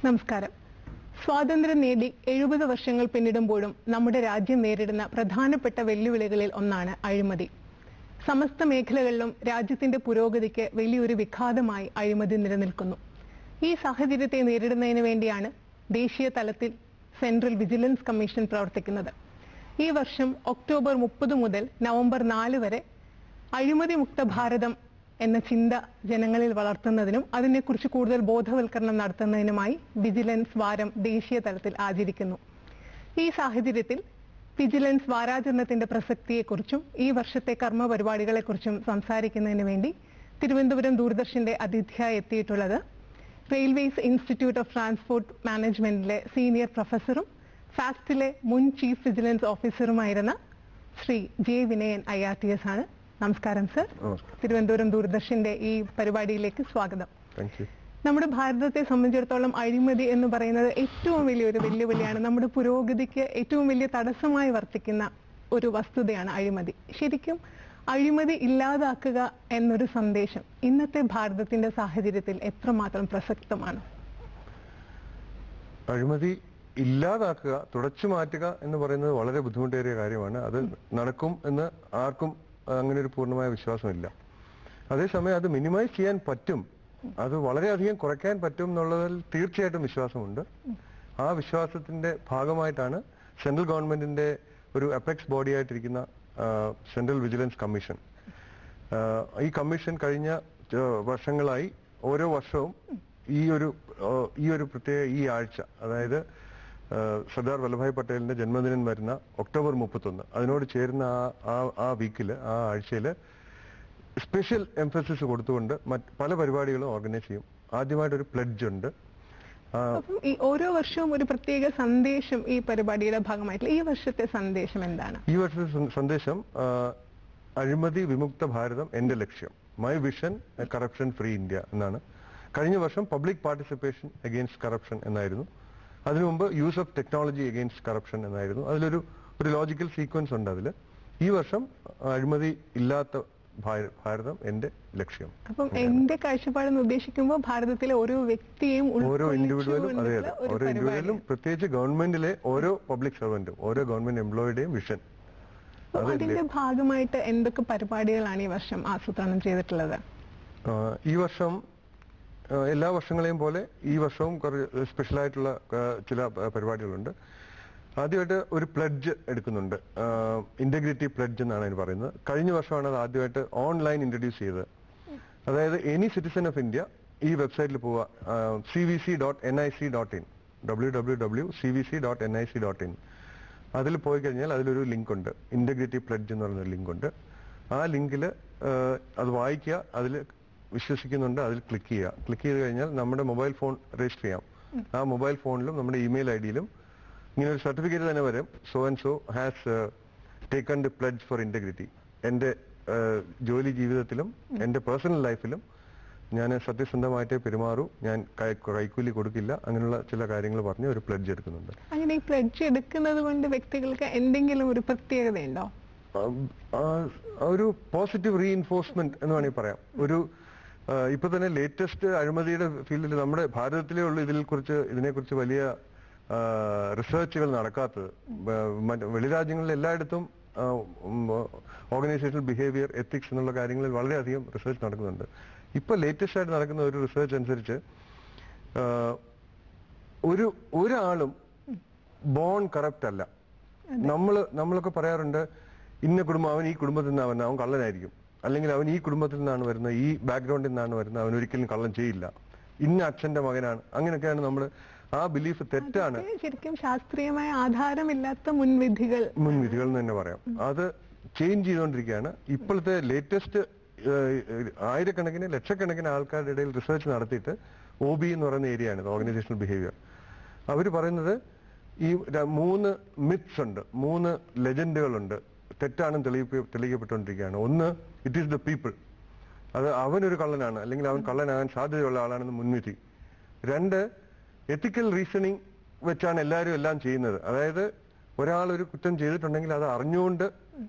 നമസ്കാരം സ്വാതന്ത്ര്യം നേടി എഴുപത് വർഷങ്ങൾ പിന്നിടുമ്പോഴും നമ്മുടെ രാജ്യം നേരിടുന്ന പ്രധാനപ്പെട്ട വെല്ലുവിളികളിൽ ഒന്നാണ് അഴിമതി സമസ്ത മേഖലകളിലും രാജ്യത്തിന്റെ പുരോഗതിക്ക് വലിയൊരു വിഘാതമായി അഴിമതി നിലനിൽക്കുന്നു ഈ സാഹചര്യത്തെ നേരിടുന്നതിന് വേണ്ടിയാണ് ദേശീയ തലത്തിൽ സെൻട്രൽ വിജിലൻസ് കമ്മീഷൻ പ്രവർത്തിക്കുന്നത് ഈ വർഷം ഒക്ടോബർ മുപ്പത് മുതൽ നവംബർ നാല് വരെ അഴിമതി മുക്ത ഭാരതം എന്ന ചിന്ത ജനങ്ങളിൽ വളർത്തുന്നതിനും അതിനെക്കുറിച്ച് കൂടുതൽ ബോധവൽക്കരണം നടത്തുന്നതിനുമായി വിജിലൻസ് വാരം ദേശീയ തലത്തിൽ ആചരിക്കുന്നു ഈ സാഹചര്യത്തിൽ വിജിലൻസ് വാരാചരണത്തിന്റെ പ്രസക്തിയെക്കുറിച്ചും ഈ വർഷത്തെ കർമ്മ പരിപാടികളെക്കുറിച്ചും സംസാരിക്കുന്നതിന് വേണ്ടി തിരുവനന്തപുരം ദൂരദർശന്റെ അതിഥിയായി എത്തിയിട്ടുള്ളത് റെയിൽവേസ് ഇൻസ്റ്റിറ്റ്യൂട്ട് ഓഫ് ട്രാൻസ്പോർട്ട് മാനേജ്മെന്റിലെ സീനിയർ പ്രൊഫസറും ഫാസ്റ്റിലെ മുൻ ചീഫ് വിജിലൻസ് ഓഫീസറുമായിരുന്ന Shri J Vinayan I R T S ആണ് നമസ്കാരം സർ നമസ്കാരം തിരുവനന്തപുരം ദൂരദർശന്റെ ഈ പരിപാടിയിലേക്ക് സ്വാഗതം താങ്ക് യു നമ്മുടെ ഭാരതത്തെ സംബന്ധിച്ചിടത്തോളം അഴിമതി എന്ന് പറയുന്നത് ഏറ്റവും വലിയൊരു വെല്ലുവിളിയാണ് നമ്മുടെ പുരോഗതിക്ക് ഏറ്റവും വലിയ തടസ്സമായി വർത്തിക്കുന്ന ഒരു വസ്തുതയാണ് അഴിമതി ശരിക്കും അഴിമതി ഇല്ലാതാക്കുക എന്നൊരു സന്ദേശം ഇന്നത്തെ ഭാരതത്തിന്റെ സാഹചര്യത്തിൽ എത്രമാത്രം പ്രസക്തമാണ് അഴിമതി ഇല്ലാതാക്കുക തുടച്ചു മാറ്റുക എന്ന് പറയുന്നത് വളരെ ബുദ്ധിമുട്ടേറിയ കാര്യമാണ് അത് നടക്കും എന്ന് ആർക്കും അങ്ങനെ ഒരു പൂർണ്ണമായ വിശ്വാസമില്ല അതേസമയം അത് മിനിമൈസ് ചെയ്യാൻ പറ്റും അത് വളരെയധികം കുറയ്ക്കാൻ പറ്റും എന്നുള്ളതിൽ തീർച്ചയായിട്ടും വിശ്വാസമുണ്ട് ആ വിശ്വാസത്തിന്റെ ഭാഗമായിട്ടാണ് സെൻട്രൽ ഗവൺമെന്റിന്റെ ഒരു അപെക്സ് ബോഡി ആയിട്ടിരിക്കുന്ന സെൻട്രൽ വിജിലൻസ് കമ്മീഷൻ ആഹ് ഈ കമ്മീഷൻ കഴിഞ്ഞ ആഹ് വർഷങ്ങളായി ഓരോ വർഷവും ഈ ഒരു ആഹ് ഈ ഒരു പ്രത്യേക ഈ ആഴ്ച അതായത് ആഹ് സർദാർ വല്ലഭായ് പട്ടേലിന്റെ ജന്മദിനം വരുന്ന ഒക്ടോബർ മുപ്പത്തൊന്ന് അതിനോട് ചേരുന്ന ആ ആ ആ വീക്കില് ആ ആഴ്ചയില് സ്പെഷ്യൽ എംഫസിസ് കൊടുത്തുകൊണ്ട് മറ്റ് പല പരിപാടികളും ഓർഗനൈസ് ചെയ്യും ആദ്യമായിട്ട് ഒരു പ്ലഡ്ജ് ഉണ്ട് ആഹ് അപ്പം ഈ ഓരോ വർഷവും ഒരു പ്രത്യേക സന്ദേശം ഈ പരിപാടിയുടെ ഭാഗമായിട്ടുള്ള ഈ വർഷത്തെ സന്ദേശം എന്താണ് ഈ വർഷത്തെ സ- സന്ദേശം ആ, അഴിമതി വിമുക്ത ഭാരതം എന്റെ ലക്ഷ്യം my vision corruption free India എന്നാണ് കഴിഞ്ഞ വർഷം പബ്ലിക് പാർട്ടിസിപ്പേഷൻ അഗെയിൻസ്റ്റ് കറപ്ഷൻ എന്നായിരുന്നു അതിനു മുമ്പ് use of technology against corruption എന്നായിരുന്നു അതിലൊരു ഒരു ലോജിക്കൽ സീക്വൻസ് ഉണ്ട് അതിൽ ഈ വർഷം അഴിമതി ഇല്ലാത്ത ഭാര- ഭാരതം എന്റെ ലക്ഷ്യം അപ്പം എന്റെ കാഴ്ചപ്പാടെന്ന് ഉദ്ദേശിക്കുമ്പോൾ ഭാരതത്തിലെ ഓരോ വ്യക്തിയെയും ഓരോ ഇൻഡിവിജ്വലും അതെ അതെ ഉൾക്കൊള്ളിച്ചുകൊണ്ടുള്ള ഒരു ഓരോ ഇൻഡിവിജ്വലും പരിപാടി. പ്രത്യേകിച്ച് ഗവൺമെന്റിലെ ഓരോ പബ്ലിക് സർവന്റും ഓരോ ഗവൺമെന്റ് എംപ്ലോയിയുടെയും വിഷൻ അപ്പം അതിന്റെ ഭാഗമായിട്ട് എന്തൊക്കെ പരിപാടികളാണ് ഈ വർഷം ആസൂത്രണം ചെയ്തിട്ടുള്ളത് ആഹ് ഈ വർഷം ആഹ് എല്ലാ വർഷങ്ങളെയും പോലെ ഈ വർഷവും കുറച്ച് സ്പെഷ്യലായിട്ടുള്ള ആഹ് ചില പ- പരിപാടികളുണ്ട് ആദ്യമായിട്ട് ഒരു പ്ലഡ്ജ് എടുക്കുന്നുണ്ട് ഇന്റഗ്രിറ്റി പ്ലഡ്ജ് എന്നാണ് അതിന് പറയുന്നത് കഴിഞ്ഞ വർഷമാണ് അത് ആദ്യമായിട്ട് ഓൺലൈൻ ഇൻട്രൊഡ്യൂസ് ചെയ്തത് അതായത് എനി സിറ്റിസൺ ഓഫ് ഇന്ത്യ ഈ വെബ്സൈറ്റിൽ പോവുക C V C dot N I C dot in W W W C V C dot N I C dot in അതിൽ പോയി കഴിഞ്ഞാൽ അതിലൊരു ലിങ്ക് ഉണ്ട് ഇന്റഗ്രിറ്റി പ്ലഡ്ജ് എന്ന് പറയുന്ന ലിങ്ക് ഉണ്ട് ആ ലിങ്കിൽ അത് വായിക്കുക അതിൽ വിശ്വസിക്കുന്നുണ്ട് അതിൽ ക്ലിക്ക് ചെയ്യുക ക്ലിക്ക് ചെയ്ത് കഴിഞ്ഞാൽ നമ്മുടെ മൊബൈൽ ഫോൺ രജിസ്റ്റർ ചെയ്യാം ആ മൊബൈൽ ഫോണിലും നമ്മുടെ ഇമെയിൽ ഐ ഡിയിലും ഇങ്ങനെ ഒരു സർട്ടിഫിക്കറ്റ് തന്നെ വരും so and so has taken the pledge for integrity എൻ്റെ ഏഹ്, ജോലി ജീവിതത്തിലും എൻ്റെ പേഴ്സണൽ ലൈഫിലും ഞാൻ സത്യസന്ധമായിട്ടേ പെരുമാറൂ ഞാൻ കൈ- കൈക്കൂലി കൊടുക്കില്ല അങ്ങനെയുള്ള ചില കാര്യങ്ങൾ പറഞ്ഞ് ഒരു പ്ലഡ്ജ് എടുക്കുന്നുണ്ട് അങ്ങനെ ഈ പ്ലഡ്ജ് എടുക്കുന്നത് കൊണ്ട് വ്യക്തികൾക്ക് എന്തെങ്കിലും ഒരു പ്രത്യേകതയുണ്ടോ ആം, ആ, ഒരു പോസിറ്റീവ് റീഇൻഫോഴ്സ്മെന്റ് എന്ന് വേണമെങ്കിൽ പറയാം ഒരു ആ, ഇപ്പൊ തന്നെ ലേറ്റസ്റ്റ് അഴിമതിയുടെ ഫീൽഡിൽ നമ്മുടെ ഭാരതത്തിലേ ഉള്ളൂ ഇതിൽ കുറിച്ച് ഇതിനെക്കുറിച്ച് വലിയ റിസർച്ചുകൾ നടക്കാത്തത് ബ- മറ്റ് വെളിരാജ്യങ്ങളിൽ എല്ലായിടത്തും ഓർഗനൈസേഷണൽ ബിഹേവിയർ എത്തിക്സ് എന്നുള്ള കാര്യങ്ങളിൽ വളരെയധികം റിസർച്ച് നടക്കുന്നുണ്ട് ഇപ്പൊ ലേറ്റസ്റ്റ് ആയിട്ട് നടക്കുന്ന ഒരു റിസർച്ച് അനുസരിച്ച് ആ, ഒരു ഒരാളും ബോൺ കറപ്റ്റ് അല്ല നമ്മള് നമ്മളൊക്കെ പറയാറുണ്ട് ഇന്ന കുടുംബം അവൻ ഈ കുടുംബത്തിൽ നിന്നാണ് വരുന്നത് അവൻ കള്ളനായിരിക്കും അല്ലെങ്കിൽ അവൻ ഈ കുടുംബത്തിൽ നിന്നാണ് വരുന്നത് ഈ ബാക്ക്ഗ്രൗണ്ടിൽ നിന്നാണ് വരുന്നത് അവൻ ഒരിക്കലും കള്ളം ചെയ്യില്ല ഇന്ന അച്ഛന്റെ മകനാണ് അങ്ങനെയൊക്കെയാണ് നമ്മൾ ആ ബിലീഫ് തെറ്റാണ് അതൊക്കെ ശരിക്കും ശാസ്ത്രീയമായ ആധാരമില്ലാത്ത മുൻവിധികൾ മുൻവിധികൾ എന്ന് തന്നെ പറയാം അത് ചേഞ്ച് ചെയ്തുകൊണ്ടിരിക്കുകയാണ് ഇപ്പോഴത്തെ ലേറ്റസ്റ്റ് ആയിരക്കണക്കിന് ലക്ഷക്കണക്കിന് ആൾക്കാരുടെ ഇടയിൽ റിസർച്ച് നടത്തിയിട്ട് ഒ ബി എന്ന് പറയുന്ന ഏരിയ ആണ് ഓർഗനൈസേഷണൽ ബിഹേവിയർ അവർ പറയുന്നത് ഈ ര- മൂന്ന് മിത്സ് ഉണ്ട് മൂന്ന് ലെജൻഡുകളുണ്ട് തെറ്റാണെന്ന് തെളിയിപ്പ് തെളിയിക്കപ്പെട്ടുകൊണ്ടിരിക്കുകയാണ് ഒന്ന് ഇറ്റ് ഈസ് ദ പീപ്പിൾ അത് അവനൊരു കള്ളനാണ് അല്ലെങ്കിൽ അവൻ കള്ളനാകാൻ സാധ്യതയുള്ള ആളാണെന്ന് മുൻവിധി രണ്ട് എത്തിക്കൽ റീസണിങ് വെച്ചാണ് എല്ലാവരും എല്ലാം ചെയ്യുന്നത് അതായത് ഒരാൾ ഒരു കുറ്റം ചെയ്തിട്ടുണ്ടെങ്കിൽ അത് അറിഞ്ഞുകൊണ്ട്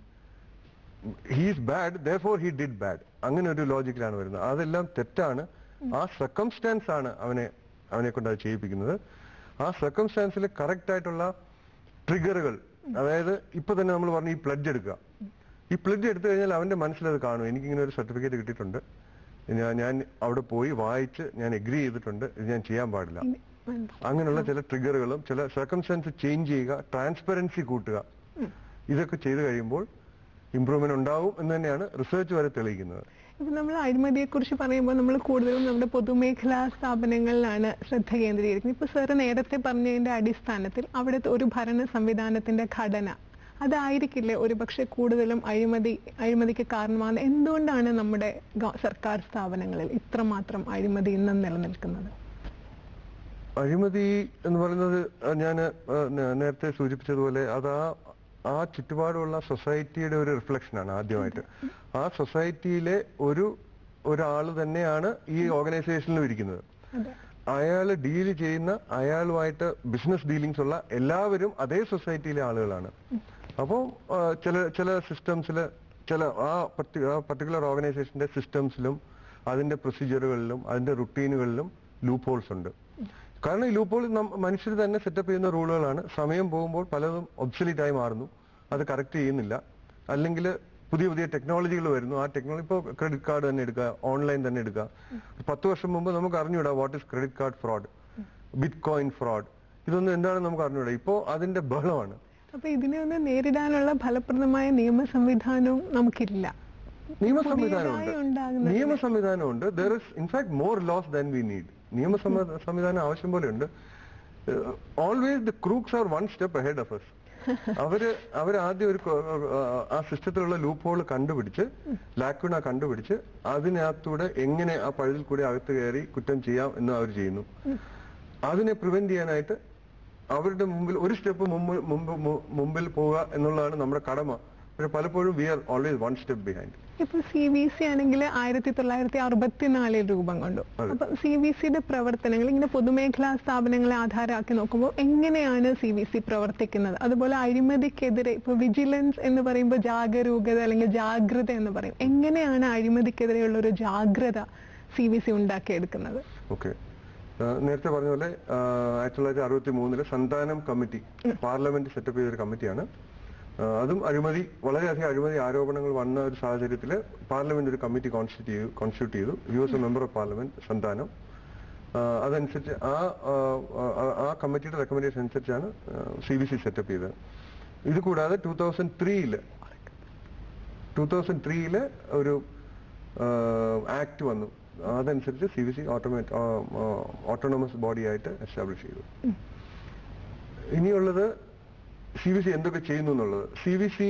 he's bad though he did bad അങ്ങനെ ഒരു ലോജിക്കിലാണ് വരുന്നത് അതെല്ലാം തെറ്റാണ് ആ സർക്കംസ്റ്റാൻസ് ആണ് അവനെ അവനെ കൊണ്ട് അത് ചെയ്യിപ്പിക്കുന്നത് ആ സർക്കംസ്റ്റാൻസിൽ കറക്റ്റ് ആയിട്ടുള്ള ട്രിഗറുകൾ അതായത് ഇപ്പൊ തന്നെ നമ്മൾ പറഞ്ഞു ഈ പ്ലഡ്ജ് എടുക്കുക ഈ പ്ലഡ്ജ് എടുത്തു കഴിഞ്ഞാൽ അവന്റെ മനസ്സിൽ അത് കാണും എനിക്കിങ്ങനെ ഒരു സർട്ടിഫിക്കറ്റ് കിട്ടിയിട്ടുണ്ട് ഞാൻ ഞാൻ അവിടെ പോയി വായിച്ച് ഞാൻ എഗ്രി ചെയ്തിട്ടുണ്ട് ഇത് ഞാൻ ചെയ്യാൻ പാടില്ല ഇനി വേണ്ട. അങ്ങനെയുള്ള ചില ട്രിഗറുകളും ചില സർക്കംസ്റ്റൻസ് ചേഞ്ച് ചെയ്യുക ട്രാൻസ്പെറൻസി കൂട്ടുക ഇതൊക്കെ ചെയ്തു കഴിയുമ്പോൾ ഇമ്പ്രൂവ്മെന്റ് ഉണ്ടാവും എന്ന് തന്നെയാണ് റിസർച്ച് വരെ തെളിയിക്കുന്നത് ഇപ്പൊ നമ്മൾ അഴിമതിയെ കുറിച്ച് പറയുമ്പോൾ നമ്മൾ കൂടുതലും നമ്മുടെ പൊതുമേഖലാ സ്ഥാപനങ്ങളിലാണ് ശ്രദ്ധ കേന്ദ്രീകരിക്കുന്നത് ഇപ്പൊ സാറ് നേരത്തെ പറഞ്ഞതിന്റെ അടിസ്ഥാനത്തിൽ അവിടുത്തെ ഒരു ഭരണ സംവിധാനത്തിന്റെ ഘടന അതായിരിക്കില്ലേ ഒരുപക്ഷെ കൂടുതലും അഴിമതി അഴിമതിക്ക് കാരണമാകുന്നത് എന്തുകൊണ്ടാണ് നമ്മുടെ ഗവ- സർക്കാർ സ്ഥാപനങ്ങളിൽ ഇത്രമാത്രം അഴിമതി ഇന്നും നിലനിൽക്കുന്നത് അഴിമതി എന്ന് പറയുന്നത് ഞാൻ നേരത്തെ സൂചിപ്പിച്ചതുപോലെ അത് ആ ആ ചുറ്റുപാടുള്ള സൊസൈറ്റിയുടെ ഒരു റിഫ്ലക്ഷനാണ് ആദ്യമായിട്ട് ആ സൊസൈറ്റിയിലെ ഒരു ഒരാൾ തന്നെയാണ് ഈ ഓർഗനൈസേഷനിലും ഇരിക്കുന്നത് അതെ അയാൾ ഡീൽ ചെയ്യുന്ന അയാളുമായിട്ട് ബിസിനസ് ഡീലിങ്സ് ഉള്ള എല്ലാവരും അതേ സൊസൈറ്റിയിലെ ആളുകളാണ് അപ്പോൾ ചില ചില സിസ്റ്റംസിൽ ചില ആ പർട്ടിക്കുലർ ഓർഗനൈസേഷന്റെ സിസ്റ്റംസിലും അതിന്റെ പ്രൊസീജിയറുകളിലും അതിന്റെ റുട്ടീനുകളിലും ലൂപ്പ് ഹോൾസ് ഉണ്ട് കാരണം ഈ ലൂപ്പ് ഹോൾ മനുഷ്യർ തന്നെ സെറ്റപ്പ് ചെയ്യുന്ന റൂളുകളാണ് സമയം പോകുമ്പോൾ പലതും ഒബ്സലീറ്റ് ആയി മാറുന്നു അത് കറക്റ്റ് ചെയ്യുന്നില്ല അല്ലെങ്കിൽ പുതിയ പുതിയ ടെക്നോളജികൾ വരുന്നു ആ ടെക്നോളജി ഇപ്പോൾ ക്രെഡിറ്റ് കാർഡ് തന്നെ എടുക്കുക ഓൺലൈൻ തന്നെ എടുക്കുക പത്ത് വർഷം മുമ്പ് നമുക്ക് അറിഞ്ഞൂടാ what is credit card fraud bitcoin fraud ഇതൊന്നും എന്താണെന്ന് നമുക്ക് അറിഞ്ഞൂടാ ഇപ്പോൾ അതിന്റെ ബഹളമാണ് അപ്പൊ ഇതിനെ ഒന്ന് നേരിടാനുള്ള ഫലപ്രദമായ നിയമ സംവിധാനവും നമുക്കില്ല നിയമ പുതിയതായി സംവിധാനമുണ്ട് ഉണ്ടാകുന്ന നിയമ സംവിധാനമുണ്ട് there is in fact more laws than we need നിയമ സംവി- സംവിധാനം ആവശ്യം പോലെ ഉണ്ട് always the crooks are one step ahead of us അവര് അവർ ആദ്യം ഒരു കൊ- ആ സിസ്റ്റത്തിലുള്ള ലൂപ്പ് ഹോൾ കണ്ടുപിടിച്ച് ലാക്വിന കണ്ടുപിടിച്ച് അതിനകത്തൂടെ എങ്ങനെ ആ പഴുതിൽ കൂടി അകത്ത് കയറി കുറ്റം ചെയ്യാം എന്ന് അവർ ചെയ്യുന്നു അതിനെ പ്രിവെന്റ് ചെയ്യാനായിട്ട് അവരുടെ മുമ്പിൽ ഒരു സ്റ്റെപ്പ് മുമ്പ് മുമ്പ് മു- മുമ്പിൽ പോവുക എന്നുള്ളതാണ് നമ്മുടെ കടമ പക്ഷെ പലപ്പോഴും we are always one step behind ഇപ്പൊ സി ബി സി ആണെങ്കിൽ ആയിരത്തി തൊള്ളായിരത്തി അറുപത്തിനാലിൽ രൂപം കൊണ്ടു അതെ. അപ്പൊ സി ബി സിയുടെ പ്രവർത്തനങ്ങൾ ഇങ്ങനെ പൊതുമേഖലാ സ്ഥാപനങ്ങളെ ആധാരമാക്കി നോക്കുമ്പോൾ എങ്ങനെയാണ് സി ബി സി പ്രവർത്തിക്കുന്നത് അതുപോലെ അഴിമതിക്കെതിരെ ഇപ്പൊ വിജിലൻസ് എന്ന് പറയുമ്പോൾ ജാഗരൂകത അല്ലെങ്കിൽ ജാഗ്രത എന്ന് പറയും എങ്ങനെയാണ് അഴിമതിക്കെതിരെയുള്ള ഒരു ജാഗ്രത സി ബി സി ഉണ്ടാക്കിയെടുക്കുന്നത് ഓക്കെ നേരത്തെ പറഞ്ഞ പോലെ ആ, ആയിരത്തി തൊള്ളായിരത്തി അറുപത്തി മൂന്നില് സന്താനം കമ്മിറ്റി പാർലമെന്റ് സെറ്റപ്പ് ചെയ്ത ഒരു കമ്മിറ്റിയാണ് ആ, അതും അഴിമതി വളരെയധികം അഴിമതി ആരോപണങ്ങൾ വന്ന ഒരു സാഹചര്യത്തിൽ പാർലമെന്റ് ഒരു കമ്മിറ്റി കോൺസ്റ്റിറ്റ്യൂട്ട് ചെയ്തു കോൺസ്റ്റിറ്റ്യൂട്ട് ചെയ്തു U S A member of parliament Santhanam ആ, അതനുസരിച്ച് ആ ആ, ആ, ആ കമ്മിറ്റിയുടെ റെക്കമെൻഡേഷൻ അനുസരിച്ചാണ് സി ബി സി സെറ്റപ്പ് ചെയ്തത് ഇത് കൂടാതെ ടൂ തൗസൻഡ് ത്രീയില് ടൂ തൗസൻഡ് ത്രീയില് ഒരു ആക്ട് വന്നു അതനുസരിച്ച് C B C automate autonomous body ആയിട്ട് എസ്റ്റാബ്ലിഷ് ചെയ്തു ഇനിയുള്ളത് സി ബി സി എന്തൊക്കെ ചെയ്യുന്നു എന്നുള്ളത് സി ബി സി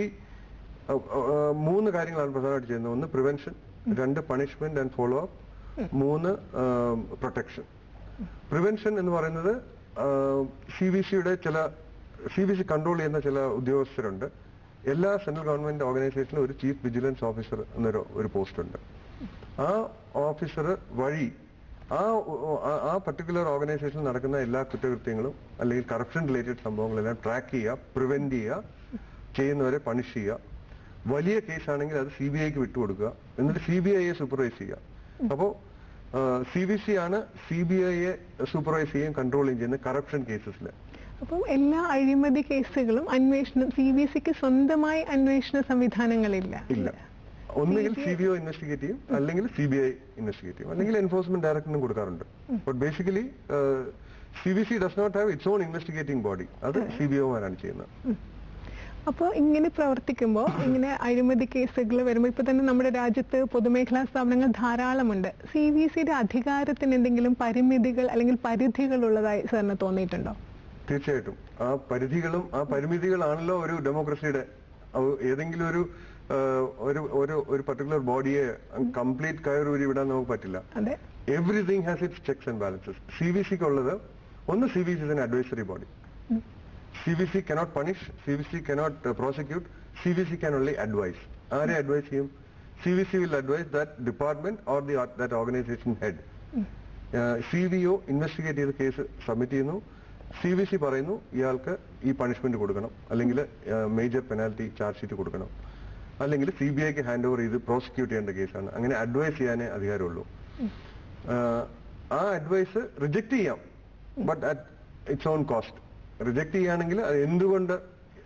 മൂന്ന് കാര്യങ്ങളാണ് പ്രധാനമായിട്ട് ചെയ്യുന്നത് ഒന്ന് പ്രിവെൻഷൻ രണ്ട് പണിഷ്മെന്റ് ആൻഡ് ഫോളോ അപ്പ് മൂന്ന് പ്രൊട്ടക്ഷൻ പ്രിവെൻഷൻ എന്ന് പറയുന്നത് സി ബി സിയുടെ ചില സി ബി സി കൺട്രോൾ ചെയ്യുന്ന ചില ഉദ്യോഗസ്ഥരുണ്ട് എല്ലാ സെൻട്രൽ ഗവൺമെന്റ് ഓർഗനൈസേഷനിലും ഒരു ചീഫ് വിജിലൻസ് ഓഫീസർ എന്നൊരു ഒരു പോസ്റ്റ് ഉണ്ട് ആ ഓഫീസർ വഴി ആ ആ- ആ പർട്ടിക്കുലർ ഓർഗനൈസേഷനിൽ നടക്കുന്ന എല്ലാ കുറ്റകൃത്യങ്ങളും അല്ലെങ്കിൽ കറപ്ഷൻ റിലേറ്റഡ് സംഭവങ്ങളെല്ലാം ട്രാക്ക് ചെയ്യുക പ്രിവെന്റ് ചെയ്യുക ചെയ്യുന്നവരെ പണിഷ് ചെയ്യുക വലിയ കേസാണെങ്കിൽ അത് സി ബി ഐക്ക് വിട്ടുകൊടുക്കുക എന്നിട്ട് സി ബി ഐയെ സൂപ്പർവൈസ് ചെയ്യുക അപ്പോൾ സി ബി സി ആണ് സി ബി ഐയെ സൂപ്പർവൈസ് ചെയ്യുകയും കൺട്രോൾ ചെയ്യുന്നത് കറപ്ഷൻ കേസസിൽ അപ്പം എല്ലാ അഴിമതി കേസുകളും അന്വേഷണം സി ബി സിക്ക് സ്വന്തമായി അന്വേഷണ സംവിധാനങ്ങളില്ല ഇല്ല ഒന്നുകിൽ സി ബി ഒ ഇൻവെസ്റ്റിഗേറ്റ് ചെയ്യും അല്ലെങ്കിൽ സി ബി ഐ ഇൻവെസ്റ്റിഗേറ്റ് ചെയ്യും അല്ലെങ്കിൽ എൻഫോഴ്സ്മെന്റ് ഡയറക്ടറിനും കൊടുക്കാറുണ്ട് but basically C B C does not have its own investigating body അത് സി ബി ഒമാരാണ് ചെയ്യുന്നത് അപ്പോൾ ഇങ്ങനെ പ്രവർത്തിക്കുമ്പോൾ ഇങ്ങനെ അഴിമതി കേസുകൾ വരുമ്പോൾ ഇപ്പൊ തന്നെ നമ്മുടെ രാജ്യത്ത് പൊതുമേഖലാ സ്ഥാപനങ്ങൾ ധാരാളമുണ്ട് സി ബി സിയുടെ അധികാരത്തിന് എന്തെങ്കിലും പരിമിതികൾ അല്ലെങ്കിൽ പരിധികൾ ഉള്ളതായി സാറിന് തോന്നിയിട്ടുണ്ടോ തീർച്ചയായിട്ടും ആ പരിധികളും ആ പരിമിതികളാണല്ലോ ഒരു ഡെമോക്രസിയുടെ അവ- ഏതെങ്കിലും ഒരു ആ, ഒരു ഒരു ഒരു പർട്ടിക്കുലർ ബോഡിയെ കംപ്ലീറ്റ് കയറൂരി വിടാൻ നമുക്ക് പറ്റില്ല അതെ everything has its checks and balances C B സിക്ക് ഉള്ളത് ഒന്ന് C B C is advisory body C B C cannot punish C B C cannot prosecute C B C can only advise ആരെ advise ചെയ്യും C B C will advise that department or the that organisation head C V O investigate ചെയ്ത case submit ചെയ്യുന്നു C B C പറയുന്നു ഇയാൾക്ക് ഈ punishment കൊടുക്കണം അല്ലെങ്കിൽ major penalty charge sheet കൊടുക്കണം അല്ലെങ്കിൽ സി ബി ഐക്ക് ഹാൻഡ് ഓവർ ചെയ്ത് പ്രോസിക്യൂട്ട് ചെയ്യേണ്ട കേസാണ് അങ്ങനെ അഡ്വൈസ് ചെയ്യാനേ അധികാരമുള്ളൂ ആ അഡ്വൈസ് റിജക്ട് ചെയ്യാം but at its own cost reject ചെയ്യുകയാണെങ്കിൽ അത് എന്തുകൊണ്ട്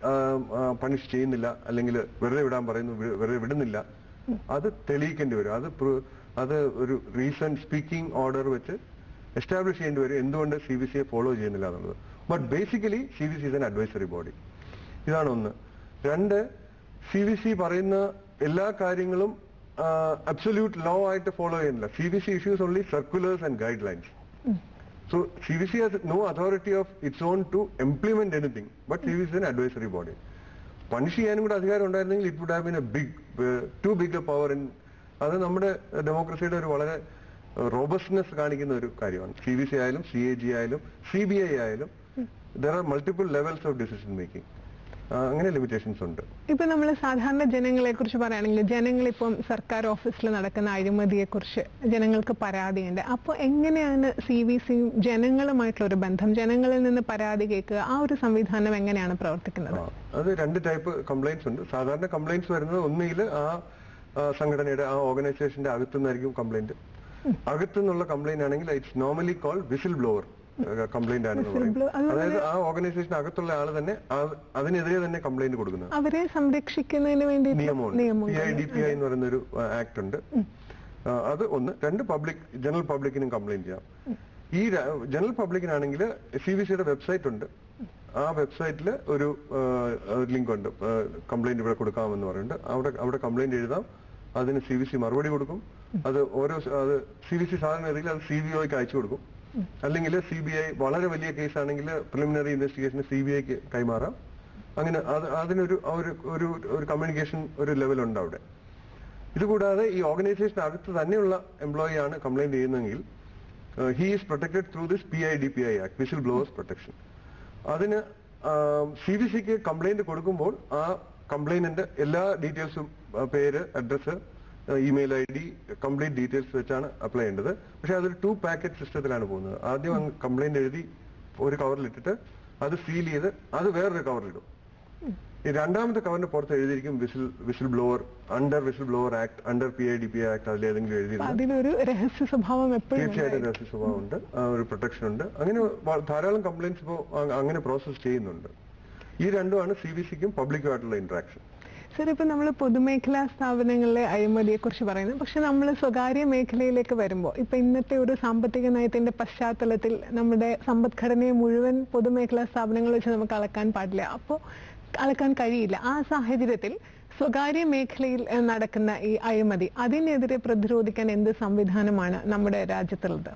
പണിഷ് ചെയ്യുന്നില്ല അല്ലെങ്കിൽ വെറുതെ വിടാൻ പറയുന്നു വി- വെറുതെ വിടുന്നില്ല അത് തെളിയിക്കേണ്ടി വരും അത് പ്രൂ- അത് ഒരു റീസെന്റ് സ്പീക്കിംഗ് ഓർഡർ വെച്ച് എസ്റ്റാബ്ലിഷ് ചെയ്യേണ്ടി വരും എന്തുകൊണ്ട് സി ബി സിയെ ഫോളോ ചെയ്യുന്നില്ല എന്നുള്ളത് but basically C B C is an advisory body ഇതാണ് ഒന്ന് രണ്ട് സി ബി സി പറയുന്ന എല്ലാ കാര്യങ്ങളും അബ്സൊല്യൂട്ട് ലോ ആയിട്ട് ഫോളോ ചെയ്യുന്നില്ല C B C issues only circulars and guidelines So CVC has no authority of its own to implement anything, but CVC is an advisory body. Punish ചെയ്യാനും കൂടെ അധികാരം ഉണ്ടായിരുന്നെങ്കിൽ it would have been a big to big a power in അത് നമ്മുടെ ഡെമോക്രസിയുടെ ഒരു വളരെ robustness കാണിക്കുന്ന ഒരു കാര്യമാണ് സി ബി സി ആയാലും സി എ ജി ആയാലും സി ബി ഐ ആയാലും there are multiple levels of decision making അങ്ങനെ ലിമിറ്റേഷൻസ് ഉണ്ട് ഇപ്പൊ നമ്മൾ സാധാരണ ജനങ്ങളെ കുറിച്ച് പറയുകയാണെങ്കിൽ ജനങ്ങൾ ഇപ്പം സർക്കാർ ഓഫീസിൽ നടക്കുന്ന അഴിമതിയെ കുറിച്ച് ജനങ്ങൾക്ക് പരാതിയുണ്ട് അപ്പോൾ എങ്ങനെയാണ് സി വി സിയും ജനങ്ങളുമായിട്ടുള്ള ഒരു ബന്ധം ജനങ്ങളിൽ നിന്ന് പരാതി കേൾക്കുക ആ ഒരു സംവിധാനം എങ്ങനെയാണ് പ്രവർത്തിക്കുന്നത് ആ, അത് രണ്ട് ടൈപ്പ് കംപ്ലൈന്റ്സ് ഉണ്ട് സാധാരണ കംപ്ലൈന്റ്സ് വരുന്നത് ഒന്നുകിൽ ആ ആ, സംഘടനയുടെ ആ ഓർഗനൈസേഷന്റെ അകത്തുനിന്നായിരിക്കും കംപ്ലൈന്റ് അകത്തുനിന്നുള്ള കംപ്ലൈന്റ് ആണെങ്കിൽ it's normally call whistle blower complaint ആണെന്ന് പറയും blower, അതുപോലെ- അതായത് ആ ഓർഗനൈസേഷൻ അകത്തുള്ള ആൾ തന്നെ ആ- അതിനെതിരെ തന്നെ കംപ്ലൈന്റ് കൊടുക്കുന്നത് അവരെ സംരക്ഷിക്കുന്നതിന് വേണ്ടി നിയമമുണ്ട് P I D P I എന്ന് പറയുന്ന ഒരു ആക്ട് ഉണ്ട് ആ, അത് ഒന്ന് രണ്ട് പബ്ലിക് ജനറൽ പബ്ലിക്കിനും കംപ്ലൈന്റ് ചെയ്യാം ഈ ജനറൽ പബ്ലിക്കിനാണെങ്കിൽ സി ബി സിയുടെ വെബ്സൈറ്റ് ഉണ്ട് ആ വെബ്സൈറ്റിൽ ഒരു ലിങ്ക് ഉണ്ട് കംപ്ലൈന്റ് ഇവിടെ കൊടുക്കാമെന്ന് പറയുന്നുണ്ട് അവിടെ അവിടെ കംപ്ലൈന്റ് എഴുതാം അതിന് സി ബി സി മറുപടി കൊടുക്കും അത് ഓരോ സ- അത് സി ബി സി സാധാരണ രീതിയിൽ അത് സി ബി ഒക്ക് അയച്ചു കൊടുക്കും അല്ലെങ്കിൽ സി ബി ഐ വളരെ വലിയ കേസ് ആണെങ്കിൽ പ്രിലിമിനറി ഇൻവെസ്റ്റിഗേഷന് സി ബി ഐക്ക് കൈമാറാം അങ്ങനെ അത് അതിനൊരു ആ ഒരു ഒരു ഒരു കമ്മ്യൂണിക്കേഷൻ ഒരു ലെവൽ ഉണ്ട് അവിടെ ഇതുകൂടാതെ ഈ ഓർഗനൈസേഷൻ അകത്ത് തന്നെയുള്ള എംപ്ലോയി ആണ് കംപ്ലൈന്റ് ചെയ്യുന്നതെങ്കിൽ he is protected through this P I D P I act whistle blowers protection അതിന് സി ബി സിക്ക് കംപ്ലൈന്റ് കൊടുക്കുമ്പോൾ ആ കംപ്ലൈനന്റ് എല്ലാ ഡീറ്റെയിൽസും പേര് address email I D complete details വെച്ചാണ് അപ്ലൈ ചെയ്യേണ്ടത് പക്ഷെ അതൊരു ടു പാക്കറ്റ് സിസ്റ്റത്തിലാണ് പോകുന്നത് ആദ്യം കംപ്ലൈന്റ് എഴുതി ഒരു കവറിലിട്ടിട്ട് അത് സീൽ ചെയ്ത് അത് വേറൊരു കവറിലിടും ഈ രണ്ടാമത്തെ കവറിന്റെ പുറത്ത് എഴുതിയിരിക്കും whistle whistle blower under whistle blower act under P I D P act അതിലേതെങ്കിലും അപ്പൊ എഴുതിയിരുന്നു അതിലൊരു രഹസ്യ സ്വഭാവം എപ്പോഴും തീർച്ചയായിട്ടും രഹസ്യ സ്വഭാവമുണ്ട് ആ ഒരു പ്രൊട്ടക്ഷൻ ഉണ്ട് അങ്ങനെ വ- ധാരാളം കംപ്ലൈന്റ്സ് ഇപ്പോൾ അങ്ങനെ പ്രോസസ് ചെയ്യുന്നുണ്ട് ഈ രണ്ടുമാണ് സി ബി സിക്കും പബ്ലിക്കുമായിട്ടുള്ള ഇന്ററാക്ഷൻ സർ ഇപ്പൊ നമ്മൾ പൊതുമേഖലാ സ്ഥാപനങ്ങളിലെ അഴിമതിയെ കുറിച്ച് പറയുന്നു പക്ഷെ നമ്മൾ സ്വകാര്യ മേഖലയിലേക്ക് വരുമ്പോൾ ഇപ്പൊ ഇന്നത്തെ ഒരു സാമ്പത്തിക നയത്തിന്റെ പശ്ചാത്തലത്തിൽ നമ്മുടെ സമ്പദ്ഘടനയെ മുഴുവൻ പൊതുമേഖലാ സ്ഥാപനങ്ങൾ വെച്ച് നമുക്ക് അളക്കാൻ പാടില്ല അപ്പോൾ അളക്കാൻ കഴിയില്ല ആ സാഹചര്യത്തിൽ സ്വകാര്യ മേഖലയിൽ ഏഹ്, നടക്കുന്ന ഈ അഴിമതി അതിനെതിരെ പ്രതിരോധിക്കാൻ എന്ത് സംവിധാനമാണ് നമ്മുടെ രാജ്യത്തുള്ളത്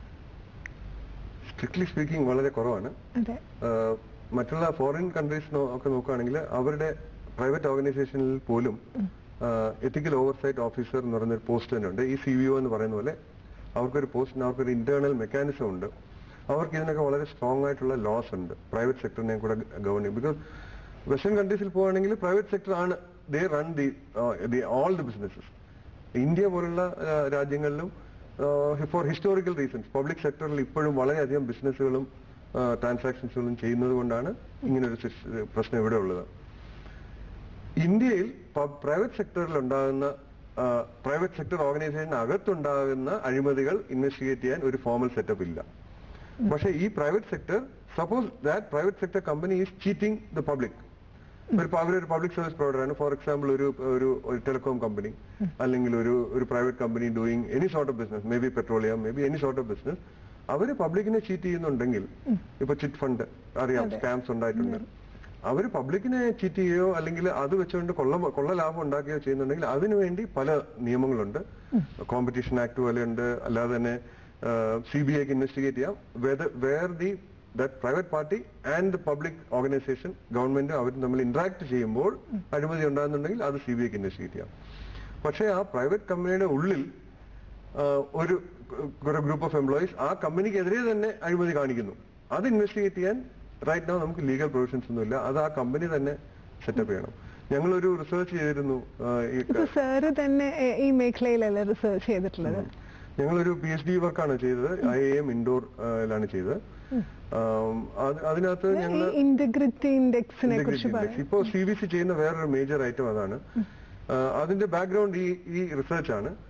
സ്ട്രിക്ട്ലി സ്പീക്കിംഗ് വളരെ കുറവാണ് അതെ ആഹ് മറ്റുള്ള ഫോറിൻ കൺട്രീസ് ഒക്കെ നോക്കുകയാണെങ്കിൽ അവരുടെ പ്രൈവറ്റ് ഓർഗനൈസേഷനിൽ പോലും എത്തിക്കൽ ഓവർസൈറ്റ് ഓഫീസർ എന്ന് പറയുന്ന ഒരു പോസ്റ്റ് തന്നെ ഉണ്ട് ഈ സി വി ഒ എന്ന് പറയുന്ന പോലെ അവർക്കൊരു പോസ്റ്റിന് അവർക്കൊരു ഇന്റേണൽ മെക്കാനിസം ഉണ്ട് അവർക്ക് ഇതിനൊക്കെ വളരെ സ്ട്രോങ് ആയിട്ടുള്ള ലോസ് ഉണ്ട് പ്രൈവറ്റ് സെക്ടറിനെ കൂടെ ഗവൺ ചെയ്യും ബിക്കോസ് വെസ്റ്റേൺ കൺട്രീസിൽ പോവുകയാണെങ്കിൽ പ്രൈവറ്റ് സെക്ടർ ആണ് they run the the all the businesses India പോലുള്ള ആ, രാജ്യങ്ങളിലും ഫോർ ഹിസ്റ്റോറിക്കൽ റീസൺസ് പബ്ലിക് സെക്ടറിൽ ഇപ്പോഴും വളരെയധികം ബിസിനസ്സുകളും ട്രാൻസാക്ഷൻസുകളും ചെയ്യുന്നത് കൊണ്ടാണ് ഇങ്ങനൊരു സിസ്- പ്രശ്നം ഇവിടെ ഉള്ളത് ഇന്ത്യയിൽ പ്രൈവറ്റ് സെക്ടറിൽ ഉണ്ടാകുന്ന പ്രൈവറ്റ് സെക്ടർ ഓർഗനൈസേഷൻ അകത്തുണ്ടാകുന്ന അഴിമതികൾ ഇൻവെസ്റ്റിഗേറ്റ് ചെയ്യാൻ ഒരു ഫോമൽ സെറ്റപ്പ് ഇല്ല പക്ഷേ ഈ private sector suppose that private sector company is cheating the public ഒരു അവരൊരു പബ്ലിക് സർവീസ് പ്രൊവൈഡർ ആണ് ഫോർ എക്സാമ്പിൾ ഒരു ഒരു ഒരു ടെലികോം കമ്പനി അല്ലെങ്കിൽ ഒരു ഒരു private company doing any sort of business maybe petroleum maybe any sort of business അവര് പബ്ലിക്കിനെ ചീറ്റ് ചെയ്യുന്നുണ്ടെങ്കിൽ ഇപ്പൊ ചിറ്റ് ഫണ്ട് അറിയാം സ്കാംസ് ഉണ്ടായിട്ടുണ്ട് അവര് പബ്ലിക്കിനെ ചീറ്റ് ചെയ്യുകയോ അല്ലെങ്കിൽ അത് വെച്ചുകൊണ്ട് കൊള്ള കൊള്ള ലാഭം ഉണ്ടാക്കുകയോ ചെയ്യുന്നുണ്ടെങ്കിൽ അതിനുവേണ്ടി പല നിയമങ്ങളുണ്ട് കോമ്പറ്റീഷൻ ആക്ട് പോലെയുണ്ട് അല്ലാതെ തന്നെ സി ബി ഐക്ക് ഇൻവെസ്റ്റിഗേറ്റ് ചെയ്യാം where the that private party and public organisation government അവരും തമ്മിൽ ഇന്ററാക്ട് ചെയ്യുമ്പോൾ അഴിമതി ഉണ്ടാകുന്നുണ്ടെങ്കിൽ അത് സി ബി ഐക്ക് ഇൻവെസ്റ്റിഗേറ്റ് ചെയ്യാം പക്ഷേ ആ പ്രൈവറ്റ് കമ്പനിയുടെ ഉള്ളിൽ ആ, ഒരു ഒരു ഗ്രൂപ്പ് ഓഫ് എംപ്ലോയീസ് ആ കമ്പനിക്കെതിരെ തന്നെ അഴിമതി കാണിക്കുന്നു അത് ഇൻവെസ്റ്റിഗേറ്റ് ചെയ്യാൻ റൈറ്റ് നോ നമുക്ക് ലീഗൽ പ്രൊവിഷൻസ് ഒന്നുമില്ല അത് ആ കമ്പനി തന്നെ സെറ്റപ്പ് ചെയ്യണം ഞങ്ങളൊരു റിസർച്ച് ചെയ്തിരുന്നു ആ, ഈ ഇപ്പൊ സാറ് തന്നെ ഏഹ്, ഈ മേഖലയിലല്ലേ റിസർച്ച് ചെയ്തിട്ടുള്ളത് ഞങ്ങളൊരു പി എച്ച് ഡി വർക്കാണ് ചെയ്തത് ഐ എം ഇൻഡോറിലാണ് ചെയ്തത് ആം, അത് അതിനകത്ത് ഞങ്ങൾ ഈ ഇന്റഗ്രിറ്റി ഇൻഡെക്സിനെ കുറിച്ച് പറയാം ഇപ്പോ സി ബി സി ചെയ്യുന്ന വേറൊരു മേജർ ഐറ്റം അതാണ് ആ, അതിന്റെ ബാക്ക്ഗ്രൗണ്ട് ഈ ഈ റിസർച്ച് ആണ്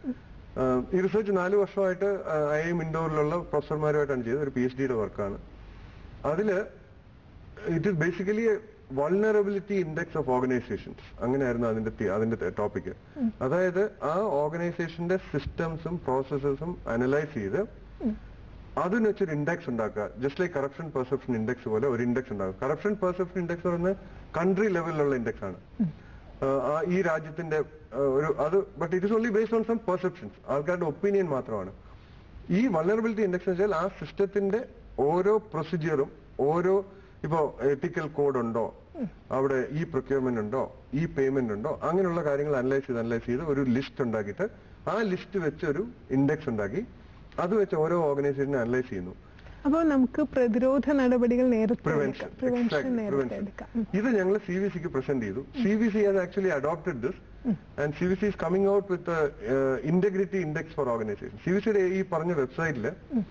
ആഹ് ഈ റിസർച്ച് നാല് വർഷമായിട്ട് ഐ എം ഇൻഡോറിലുള്ള പ്രൊഫസർമാരുമായിട്ടാണ് ചെയ്തത് ഒരു പി എച്ച് ഡിയുടെ വർക്കാണ് അതില് it is basically vulnerability index of organisations അങ്ങനെയായിരുന്നു അതിന്റെ തി- അതിന്റെ ടോപ്പിക് അതായത് ആ ഓർഗനൈസേഷന്റെ സിസ്റ്റംസും പ്രോസസ്സസും അനലൈസ് ചെയ്ത് അതിന് വെച്ചൊരു ഇൻഡെക്സ് ഉണ്ടാക്കുക just like corruption perception index പോലെ ഒരു ഇൻഡെക്സ് ഉണ്ടാക്കുക കറപ്ഷൻ പെർസെപ്ഷൻ ഇൻഡെക്സ് പറയുന്നത് കൺട്രി ലെവലിലുള്ള ഇൻഡെക്സ് ആണ് ആഹ് ആ ഈ രാജ്യത്തിന്റെ ആഹ് ഒരു അത് but it is only based on some perceptions ആൾക്കാരുടെ ഒപ്പീനിയൻ മാത്രമാണ് ഈ വൾണറബിലിറ്റി ഇൻഡെക്സ് എന്ന് വെച്ചാൽ ആ സിസ്റ്റത്തിന്റെ ഓരോ പ്രൊസീജിയറും ഓരോ ഇപ്പോ എത്തിക്കൽ കോഡ് ഉണ്ടോ അവിടെ ഈ പ്രൊക്യൂർമെന്റ് ഉണ്ടോ ഈ പേയ്മെന്റ് ഉണ്ടോ അങ്ങനെയുള്ള കാര്യങ്ങൾ അനലൈസ് ചെയ്ത് അനലൈസ് ചെയ്ത് ഒരു ലിസ്റ്റ് ഉണ്ടാക്കിയിട്ട് ആ ലിസ്റ്റ് വെച്ച് ഒരു ഇൻഡെക്സ് ഉണ്ടാക്കി അത് വെച്ച് ഓരോ ഓർഗനൈസേഷനെ അനലൈസ് ചെയ്യുന്നു അപ്പോൾ നമുക്ക് പ്രതിരോധ നടപടികൾ നേരത്തെ പ്രിവെൻഷൻ എടുക്കാം പ്രിവെൻഷൻ നേരത്തെ എടുക്കാം ഉം. ഇത് ഞങ്ങൾ സി വി സിക്ക് പ്രസന്റ് ചെയ്തു C V C has actually adopted this and C V C is coming out with integrity index for organisation C V സിയുടെ ഈ പറഞ്ഞ വെബ്സൈറ്റിൽ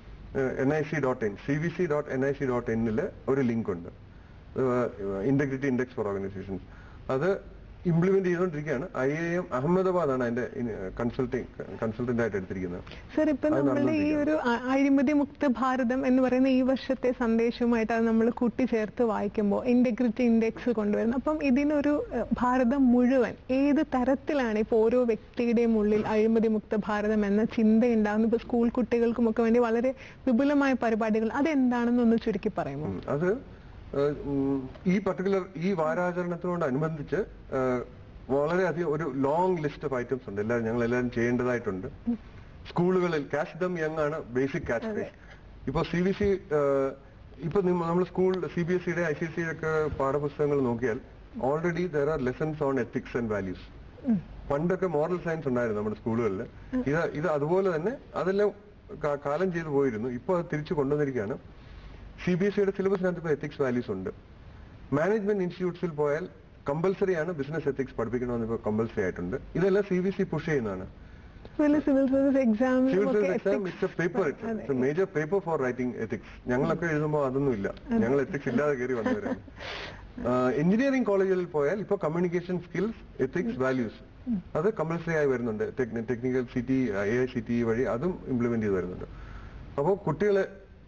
N I C dot in C V C dot N I C dot ഇന്നിൽ ഒരു link ഉണ്ട് integrity index for organisations അത് implement ചെയ്തുകൊണ്ടിരിക്കുകയാണ് I A M അഹമ്മദാബാദാണ് അതിന്റെ കൺസൾട്ടിങ് കൺസൾട്ടന്റ് ആയിട്ട് എടുത്തിരിക്കുന്നത് സർ ഇപ്പൊ അത് നമ്മൾ ഈ ഒരു അ- അഴിമതി മുക്ത ഭാരതം എന്ന് പറയുന്ന ഈ വർഷത്തെ സന്ദേശവുമായിട്ട് അത് നമ്മൾ കൂട്ടിച്ചേർത്ത് വായിക്കുമ്പോൾ ഇന്റഗ്രിറ്റി ഇൻഡെക്സ് കൊണ്ടുവരുന്നു അപ്പം ഇതിനൊരു എഹ്, ഭാരതം മുഴുവൻ ഏത് തരത്തിലാണ് ഇപ്പോൾ ഓരോ വ്യക്തിയുടെയും ഉള്ളിൽ അഴിമതി മുക്ത ഭാരതം എന്ന ചിന്ത ഉണ്ടാകുന്നത് ഇപ്പൊ സ്കൂൾ കുട്ടികൾക്കും ഒക്കെ വേണ്ടി വളരെ വിപുലമായ പരിപാടികൾ അതെന്താണെന്നൊന്ന് ചുരുക്കി പറയുമോ ഉം. അത് ഏഹ്, ഉം, ഈ പർട്ടിക്കുലർ ഈ വാരാചരണത്തിനോടനുബന്ധിച്ച് ഏഹ്, വളരെയധികം ഒരു ലോങ് ലിസ്റ്റ് ഓഫ് ഐറ്റംസ് ഉണ്ട് എല്ലാവരും ഞങ്ങൾ എല്ലാവരും ചെയ്യേണ്ടതായിട്ടുണ്ട് സ്കൂളുകളിൽ ക്യാഷ് ദം യങ് ആണ് ബേസിക് ക്യാച്ച് ബേസ് ഇപ്പൊ സി ബി സി ഇപ്പൊ നമ്മൾ സ്കൂൾ സി ബി എസ് സിയുടെ ഐ സി എസ് സിയുടെ ഒക്കെ പാഠപുസ്തകങ്ങൾ നോക്കിയാൽ already there are lessons on ethics and values പണ്ടൊക്കെ മോറൽ സയൻസ് ഉണ്ടായിരുന്നു നമ്മുടെ സ്കൂളുകളിൽ ഇത് ഇത് അതുപോലെ തന്നെ അതെല്ലാം കാ- കാലം ചെയ്തു പോയിരുന്നു ഇപ്പോൾ അത് തിരിച്ചു കൊണ്ടുവന്നിരിക്കുകയാണ് സി ബി എസ് സിയുടെ സിലബസിനകത്ത് ഇപ്പോൾ എത്തിക്സ് വാല്യൂസ് ഉണ്ട് മാനേജ്മെന്റ് ഇൻസ്റ്റിറ്റ്യൂട്ട്സിൽ പോയാൽ കമ്പൽസറി ആണ് ബിസിനസ് എത്തിക്സ് പഠിപ്പിക്കണമെന്ന് ഇപ്പോൾ കമ്പൽസറി ആയിട്ടുണ്ട് ഇതെല്ലാം സി ബി സി പുഷ് ചെയ്യുന്നതാണ് സിവിൽ സർവീസ് എക്സാമിലും സിവിൽ ഒക്കെ service exam ethics- it's a paper അതെ. It's a major paper for writing ethics ഞങ്ങളൊക്കെ എഴുതുമ്പോൾ അതൊന്നും ഇല്ല ഞങ്ങൾ എത്തിക്സ് ഇല്ലാതെ കയറി വന്നവരാണ് എഞ്ചിനീയറിംഗ് കോളേജുകളിൽ പോയാൽ ഇപ്പോൾ കമ്മ്യൂണിക്കേഷൻ സ്കിൽസ് എത്തിക്സ് വാല്യൂസ് അത് കമ്പൽസറി ആയി വരുന്നുണ്ട് technical C T A I C T വഴി അതും ഇംപ്ലിമെന്റ് ചെയ്ത് വരുന്നുണ്ട് അപ്പോൾ കുട്ടികളെ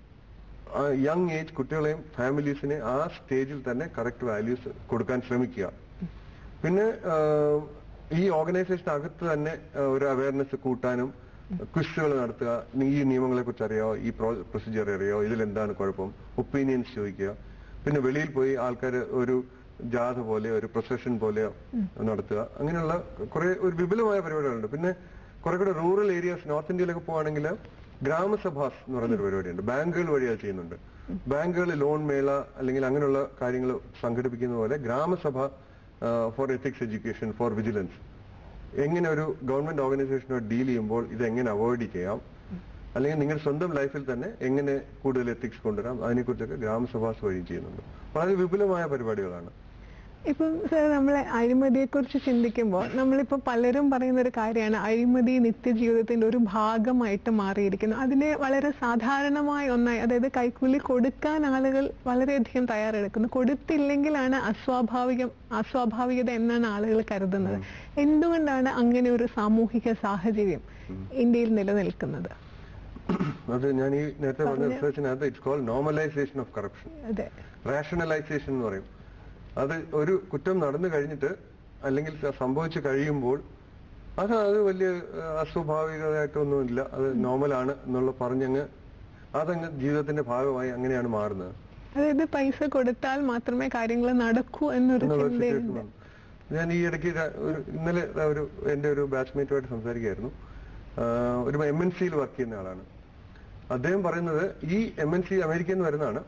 യങ് ഏജ് കുട്ടികളെയും ഫാമിലീസിനെ ആ സ്റ്റേജിൽ തന്നെ കറക്റ്റ് വാല്യൂസ് കൊടുക്കാൻ ശ്രമിക്കുക പിന്നെ ആഹ്, ഈ ഓർഗനൈസേഷൻ അകത്ത് തന്നെ ആഹ്, ഒരു അവയർനെസ് കൂട്ടാനും ക്വിസുകൾ നടത്തുക ഈ നിയമങ്ങളെ കുറിച്ച് അറിയോ ഈ പ്രൊസീജിയർ അറിയോ ഇതിലെന്താണ് കുഴപ്പം ഒപ്പീനിയൻസ് ചോദിക്കുക പിന്നെ വെളിയിൽ പോയി ആൾക്കാർ ഒരു ജാഥ പോലെ ഒരു പ്രൊസഷൻ പോലെ നടത്തുക അങ്ങനെയുള്ള കുറെ ഒരു വിപുലമായ പരിപാടികളുണ്ട് പിന്നെ കുറെ കൂടെ റൂറൽ ഏരിയാസ് നോർത്ത് ഇന്ത്യയിലൊക്കെ പോവാണെങ്കിൽ ഗ്രാമസഭാസ് എന്ന് പറയുന്നൊരു പരിപാടിയുണ്ട് ബാങ്കുകൾ വഴി അത് ചെയ്യുന്നുണ്ട് ബാങ്കുകൾ ലോൺ മേള അല്ലെങ്കിൽ അങ്ങനെയുള്ള കാര്യങ്ങൾ സംഘടിപ്പിക്കുന്ന പോലെ gram sabha for ethics education for vigilance എങ്ങനെ ഒരു ഗവൺമെന്റ് ഓർഗനൈസേഷനോട് ഡീൽ ചെയ്യുമ്പോൾ ഇത് എങ്ങനെ അവോയ്ഡ് ചെയ്യാം അല്ലെങ്കിൽ നിങ്ങളുടെ സ്വന്തം ലൈഫിൽ തന്നെ എങ്ങനെ കൂടുതൽ എത്തിക്സ് കൊണ്ടുവരാം അതിനെക്കുറിച്ചൊക്കെ ഗ്രാമസഭാസ് വഴി ചെയ്യുന്നുണ്ട് വളരെ വിപുലമായ പരിപാടികളാണ് ഇപ്പം സാർ നമ്മൾ അഴിമതിയെ കുറിച്ച് ചിന്തിക്കുമ്പോൾ നമ്മളിപ്പോൾ പലരും പറയുന്ന ഒരു കാര്യമാണ് അഴിമതി നിത്യജീവിതത്തിന്റെ ഒരു ഭാഗമായിട്ട് മാറിയിരിക്കുന്നു അതിനെ വളരെ സാധാരണമായ ഒന്നായി അതായത് കൈക്കൂലി കൊടുക്കാൻ ആളുകൾ വളരെയധികം തയ്യാറെടുക്കുന്നു കൊടുത്തില്ലെങ്കിലാണ് അസ്വാഭാവികം അസ്വാഭാവികത എന്നാണ് ആളുകൾ കരുതുന്നത് എന്തുകൊണ്ടാണ് അങ്ങനെ ഒരു സാമൂഹിക സാഹചര്യം ഇന്ത്യയിൽ നിലനിൽക്കുന്നത് അത് ഞാൻ ഈ നേരത്തെ പറഞ്ഞ റിസർച്ചിനകത്ത് it's call normalisation of corruption അതെ റാഷണലൈസേഷൻ എന്ന് പറയും അത് ഒരു കുറ്റം നടന്നു കഴിഞ്ഞിട്ട് അല്ലെങ്കിൽ സ- സംഭവിച്ചു കഴിയുമ്പോൾ അത് അത് വലിയ ഏഹ്, അസ്വാഭാവികമായിട്ടൊന്നുമില്ല അത് നോർമലാണ് എന്നുള്ള പറഞ്ഞങ്ങ് അതങ്ങ് ജീവിതത്തിന്റെ ഭാഗമായി അങ്ങനെയാണ് മാറുന്നത് അതായത് പൈസ കൊടുത്താൽ മാത്രമേ കാര്യങ്ങൾ നടക്കൂ എന്നൊരു എന്നുള്ള ഒരു ചിന്തയുണ്ട് situation ആണ്. ഞാൻ ഈ ഇടയ്ക്ക് ര- ഒരു ഇന്നലെ ദാ ഒരു എന്റെ ഒരു ബാച്ച്മേറ്റുമായിട്ട് സംസാരിക്കുകയായിരുന്നു ആഹ് ഒരു എം എൻ സിയിൽ വർക്ക് ചെയ്യുന്ന ആളാണ് അദ്ദേഹം പറയുന്നത് ഈ എം എൻ സി അമേരിക്കയിൽ നിന്ന് വരുന്നതാണ്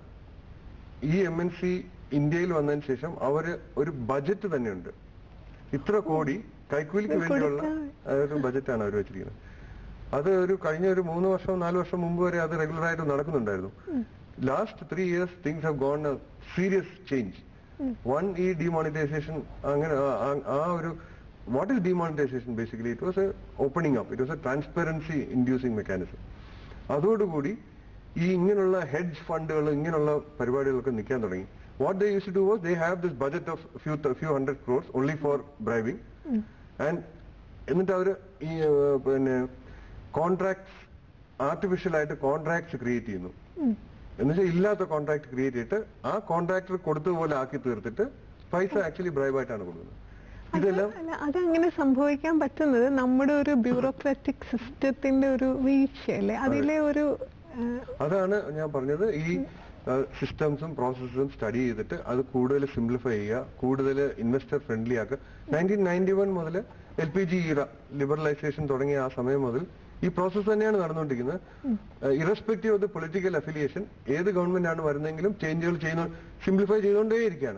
ഈ എം എൻ സി ഇന്ത്യയിൽ വന്നതിന് ശേഷം അവര് ഒരു ബജറ്റ് തന്നെയുണ്ട് ഇത്ര കോടി കൈക്കൂലിക്ക് ഇത് വേണ്ടിയുള്ള കൊടുക്കാൻ- ഒരു ബജറ്റാണ് അവർ വെച്ചിരിക്കുന്നത് അത് ഒരു കഴിഞ്ഞ ഒരു മൂന്ന് വർഷം നാല് വർഷം മുമ്പ് വരെ അത് റെഗുലർ ആയിട്ട് നടക്കുന്നുണ്ടായിരുന്നു last three years things have gone serious change one ഈ ഡിമോണിറ്റൈസേഷൻ അങ്ങനെ ആ- ആ- ആ ഒരു what is demonetisation basically it was a opening up it was a transparency inducing mechanism അതോടുകൂടി ഈ ഇങ്ങനെയുള്ള ഹെഡ്ജ് ഫണ്ടുകൾ ഇങ്ങനെയുള്ള പരിപാടികളൊക്കെ നിൽക്കാൻ തുടങ്ങി what they use to was they have this budget of few few hundred crores only for bribing and എന്നിട്ട് അവര് ഈ ഏഹ്, പിന്നെ കോൺട്രാക്ട്സ് ആർട്ടിഫിഷ്യൽ ആയിട്ട് കോൺട്രാക്ട്സ് ക്രിയേറ്റ് ചെയ്യുന്നു എന്നുവെച്ചാൽ ഇല്ലാത്ത കോൺട്രാക്ട് ക്രിയേറ്റ് ചെയ്തിട്ട് ആ കോൺട്രാക്ടർ കൊടുത്തതുപോലെ ആക്കി തീർത്തിട്ട് പൈസ ആക്ച്വലി ബ്രൈബായിട്ടാണ് കൊടുക്കുന്നത് ഇതെല്ലാം അല്ല അതങ്ങനെ സംഭവിക്കാൻ പറ്റുന്നത് നമ്മുടെ ഒരു ബ്യൂറോക്രാറ്റിക് സിസ്റ്റത്തിന്റെ ഒരു വീഴ്ചയല്ലേ അതിലെ ഒരു ആ, അതാണ് ഞാൻ പറഞ്ഞത് ഈ സിസ്റ്റംസും പ്രോസസ്സും സ്റ്റഡി ചെയ്തിട്ട് അത് കൂടുതൽ സിംപ്ലിഫൈ ചെയ്യുക കൂടുതൽ ഇൻവെസ്റ്റർ ഫ്രണ്ട്ലി ആക്കുക നയൻറ്റീൻ നയൻറ്റി വൺ മുതൽ L P G era liberalisation തുടങ്ങിയ ആ സമയം മുതൽ ഈ പ്രോസസ്സ് തന്നെയാണ് നടന്നുകൊണ്ടിരിക്കുന്നത് irrespective of the political affiliation ഏത് ഗവൺമെന്റ് ആണ് വരുന്നെങ്കിലും ചേഞ്ചുകൾ ചെയ്യുന്ന സിംപ്ലിഫൈ ചെയ്തുകൊണ്ടേയിരിക്കുകയാണ്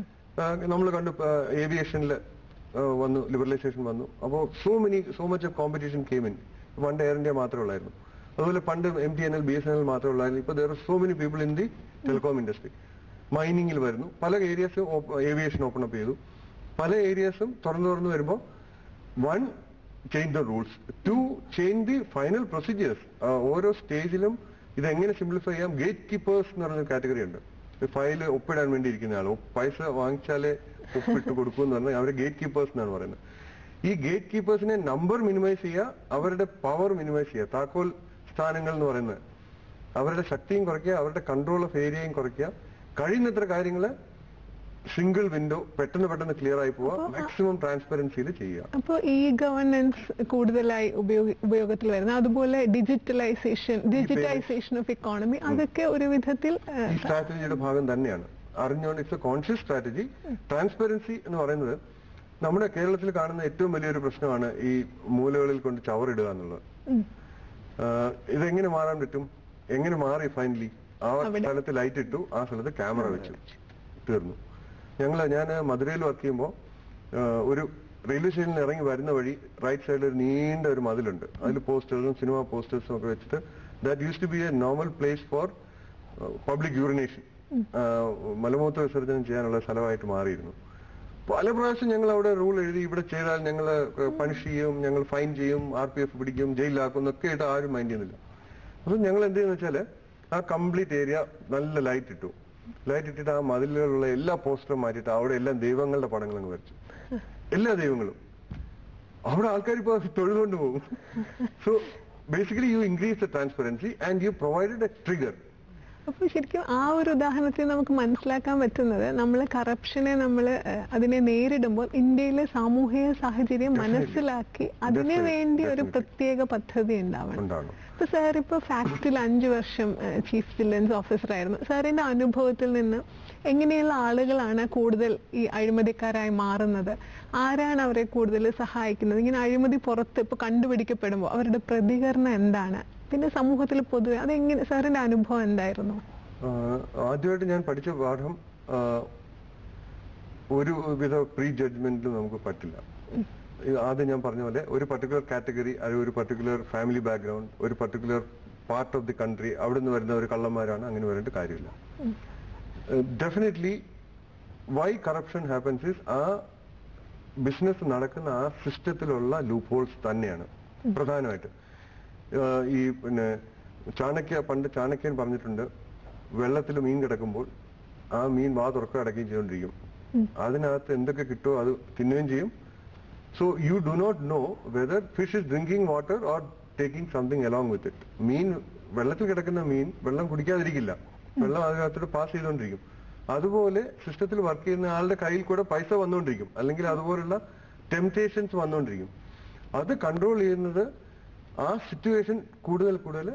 നമ്മൾ കണ്ടു ഏവിയേഷനിൽ വന്നു ലിബറലൈസേഷൻ വന്നു അപ്പോൾ so many so much of competition came in പണ്ട് എയർ ഇന്ത്യ മാത്രമേ ഉള്ളായിരുന്നു അതുപോലെ പണ്ട് M T N L B S N L മാത്രമേ ഉള്ളായിരുന്നു ഇപ്പോൾ there are so many people in the telecom industry മൈനിങ്ങിൽ വരുന്നു പല ഏരിയസും ഏവിയേഷൻ ഓപ്പൺ അപ്പ് ചെയ്തു പല ഏരിയസും തുറന്നു തുറന്നു വരുമ്പോൾ one change the rules to change the final procedures ഓരോ സ്റ്റേജിലും ഇതെങ്ങനെ സിംപ്ലിഫൈ ചെയ്യാം ഗേറ്റ് കീപ്പേഴ്സ് എന്ന് പറഞ്ഞ കാറ്റഗറി ഉണ്ട് ഫയൽ ഒപ്പിടാൻ വേണ്ടി ഇരിക്കുന്ന ആൾ പൈസ വാങ്ങിച്ചാലേ ഒപ്പിട്ട് കൊടുക്കൂ എന്ന് പറഞ്ഞാൽ അവരെ ഗേറ്റ് കീപ്പേഴ്സ് എന്നാണ് പറയുന്നത് ഈ ഗേറ്റ് കീപ്പേഴ്സിനെ നമ്പർ മിനിമൈസ് ചെയ്യുക അവരുടെ പവർ മിനിമൈസ് ചെയ്യുക താക്കോൽ സ്ഥാനങ്ങൾ എന്ന് പറയുന്നത് അവരുടെ ശക്തിയും കുറയ്ക്കുക അവരുടെ കൺട്രോൾ ഓഫ് ഏരിയയും കുറയ്ക്കുക കഴിയുന്നത്ര കാര്യങ്ങൾ സിംഗിൾ വിൻഡോ പെട്ടെന്ന് പെട്ടെന്ന് ക്ലിയർ ആയി പോവുക മാക്സിമം ട്രാൻസ്പെറൻസിയിൽ ചെയ്യുക അപ്പോൾ ഈ ഗവർണൻസ് കൂടുതലായി ഉപയോഗി- ഉപയോഗത്തിൽ വരുന്ന അതുപോലെ ഡിജിറ്റലൈസേഷൻ ഡിജിറ്റൈസേഷൻ ഓഫ് ഇക്കോണമി അതൊക്കെ ഒരു വിധത്തിൽ ആ, ഈ സ്ട്രാറ്റജിയുടെ ഭാഗം തന്നെയാണ് അറിഞ്ഞുകൊണ്ട് it's a conscious strategy transparency എന്ന് പറയുന്നത് നമ്മുടെ കേരളത്തിൽ കാണുന്ന ഏറ്റവും വലിയൊരു പ്രശ്നമാണ് ഈ മൂലകളിൽ കൊണ്ട് ചവറിടുക എന്നുള്ളത് ഉം. ആഹ് ഇതെങ്ങനെ മാറാൻ പറ്റും എങ്ങനെ മാറി ഫൈനലി ആ അവിടെ. സ്ഥലത്ത് ലൈറ്റ് ഇട്ടു ആ സ്ഥലത്ത് ക്യാമറ വെച്ചു തീർന്നു ഞങ്ങൾ ഞാൻ മധുരയിൽ വർക്ക് ചെയ്യുമ്പോൾ ഒരു റെയിൽവേ സ്റ്റേഷനിൽ ഇറങ്ങി വരുന്ന വഴി റൈറ്റ് സൈഡിൽ ഒരു നീണ്ട ഒരു മതിലുണ്ട് അതിൽ പോസ്റ്റേഴ്സും സിനിമ പോസ്റ്റേഴ്സും ഒക്കെ വെച്ചിട്ട് that use to be a normal place for public urination മലമൂത്ര വിസർജനം ചെയ്യാനുള്ള സ്ഥലമായിട്ട് മാറിയിരുന്നു പല പ്രാവശ്യം ഞങ്ങൾ അവിടെ റൂൾ എഴുതി ഇവിടെ ചെയ്താൽ ഞങ്ങൾ പണിഷ് ചെയ്യും ഞങ്ങൾ ഫൈൻ ചെയ്യും ആർ പി എഫ് പിടിക്കും ജയിലിലാക്കും എന്നൊക്കെ ആയിട്ട് ആരും മൈൻഡ് ചെയ്യുന്നില്ല അപ്പൊ ഞങ്ങൾ എന്ത് ചെയ്യുന്ന വെച്ചാല് ആ കംപ്ലീറ്റ് ഏരിയ നല്ല ലൈറ്റ് ഇട്ടു ലൈറ്റ് ഇട്ടിട്ട് ആ മതിലുകളിലുള്ള എല്ലാ പോസ്റ്ററും മാറ്റിയിട്ട് അവിടെ എല്ലാം ദൈവങ്ങളുടെ പടങ്ങൾ അങ്ങ് വരച്ചു എല്ലാ ദൈവങ്ങളും അവിടെ ആൾക്കാർ ഇപ്പൊ തൊഴുതുകൊണ്ട് പോകും so basically you increase the transparency and you provided a trigger അപ്പൊ ശരിക്കും ആ ഒരു ഉദാഹരണത്തിൽ നമുക്ക് മനസ്സിലാക്കാൻ പറ്റുന്നത് നമ്മൾ കറപ്ഷനെ നമ്മൾ അതിനെ നേരിടുമ്പോൾ ഇന്ത്യയിലെ സാമൂഹിക സാഹചര്യം Definitely. മനസ്സിലാക്കി അതിനു Definitely. വേണ്ടി ഒരു Definitely. പ്രത്യേക പദ്ധതി ഉണ്ടാവണം ഉണ്ടാകണം ഇപ്പൊ സാർ ഇപ്പൊ ഫാക്ടിൽ അഞ്ചു വർഷം ചീഫ് വിജിലൻസ് ഓഫീസർ ആയിരുന്നു സാറിന്റെ അനുഭവത്തിൽ നിന്ന് എങ്ങനെയുള്ള ആളുകളാണ് കൂടുതൽ ഈ അഴിമതിക്കാരായി മാറുന്നത് ആരാണ് അവരെ കൂടുതൽ സഹായിക്കുന്നത് ഇങ്ങനെ അഴിമതി പുറത്ത് ഇപ്പൊ കണ്ടുപിടിക്കപ്പെടുമ്പോൾ അവരുടെ പ്രതികരണം എന്താണ് പിന്നെ സമൂഹത്തിൽ പൊതുവെ അതെങ്ങനെ സാറിന്റെ അനുഭവം എന്തായിരുന്നു ആഹ് ആദ്യമായിട്ട് ഞാൻ പഠിച്ച പാഠം ആഹ് ഒരു വിധ പ്രീ ജഡ്ജ്മെന്റിലും നമുക്ക് പറ്റില്ല ഇത് ആദ്യം ഞാൻ പറഞ്ഞ പോലെ ഒരു പർട്ടിക്കുലർ കാറ്റഗറി അല്ലെങ്കിൽ ഒരു പർട്ടിക്കുലർ ഫാമിലി ബാക്ക്ഗ്രൗണ്ട് ഒരു particular part of the country അവിടെ നിന്ന് വരുന്ന ഒരു കള്ളന്മാരാണ് അങ്ങനെ വരേണ്ട കാര്യമില്ല definitely why corruption happens is ആ ബിസിനസ് നടക്കുന്ന ആ സിസ്റ്റത്തിലുള്ള ലൂപ്പ് ഹോൾസ് തന്നെയാണ് പ്രധാനമായിട്ട് ആഹ് ഈ പിന്നെ ചാണക്യ പണ്ട് ചാണക്യൻ പറഞ്ഞിട്ടുണ്ട് വെള്ളത്തിൽ മീൻ കിടക്കുമ്പോൾ ആ മീൻ വാ തുറക്കുക അടക്കുകയും ചെയ്തുകൊണ്ടിരിക്കും അതിനകത്ത് എന്തൊക്കെ കിട്ടുമോ അത് തിന്നുകയും ചെയ്യും so you do not know whether fish is drinking water or taking something along with it മീൻ വെള്ളത്തിൽ കിടക്കുന്ന മീൻ വെള്ളം കുടിക്കാതിരിക്കില്ല വെള്ളം അതിനകത്തോട്ട് പാസ് ചെയ്തുകൊണ്ടിരിക്കും അതുപോലെ സിസ്റ്റത്തിൽ വർക്ക് ചെയ്യുന്ന ആളുടെ കയ്യിൽ കൂടെ പൈസ വന്നുകൊണ്ടിരിക്കും അല്ലെങ്കിൽ അതുപോലുള്ള ടെംപ്റ്റേഷൻസ് വന്നുകൊണ്ടിരിക്കും അത് കൺട്രോൾ ചെയ്യുന്നത് ആ സിറ്റുവേഷൻ കൂടുതൽ കൂടുതൽ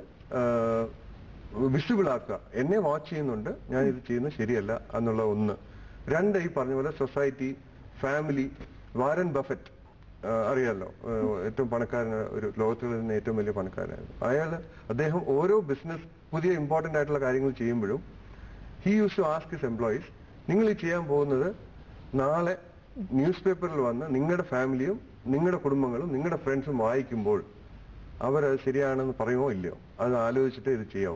വിസിബിൾ ആക്കുക എന്നെ വാച്ച് ചെയ്യുന്നുണ്ട് ഞാൻ ഇത് ചെയ്യുന്നത് ശരിയല്ല എന്നുള്ള ഒന്ന് രണ്ട് ഈ പറഞ്ഞ പോലെ സൊസൈറ്റി ഫാമിലി വാരൻ ബഫറ്റ് അറിയാലോ ആഹ് ഏറ്റവും പണക്കാരൻ ഒരു ലോകത്തിൽ നിന്ന് ഏറ്റവും വലിയ പണക്കാരനായിരുന്നു അയാൾ അദ്ദേഹം ഓരോ ബിസിനസ് പുതിയ ഇമ്പോർട്ടന്റ് ആയിട്ടുള്ള കാര്യങ്ങൾ ചെയ്യുമ്പോഴും he use to ask his employees നിങ്ങൾ ഈ ചെയ്യാൻ പോകുന്നത് നാളെ ന്യൂസ് പേപ്പറിൽ വന്ന് നിങ്ങളുടെ ഫാമിലിയും നിങ്ങളുടെ കുടുംബങ്ങളും നിങ്ങളുടെ ഫ്രണ്ട്സും വായിക്കുമ്പോൾ അവരത് ശരിയാണെന്ന് പറയുമോ ഇല്ലയോ അത് ആലോചിച്ചിട്ട് ഇത് ചെയ്യാവൂ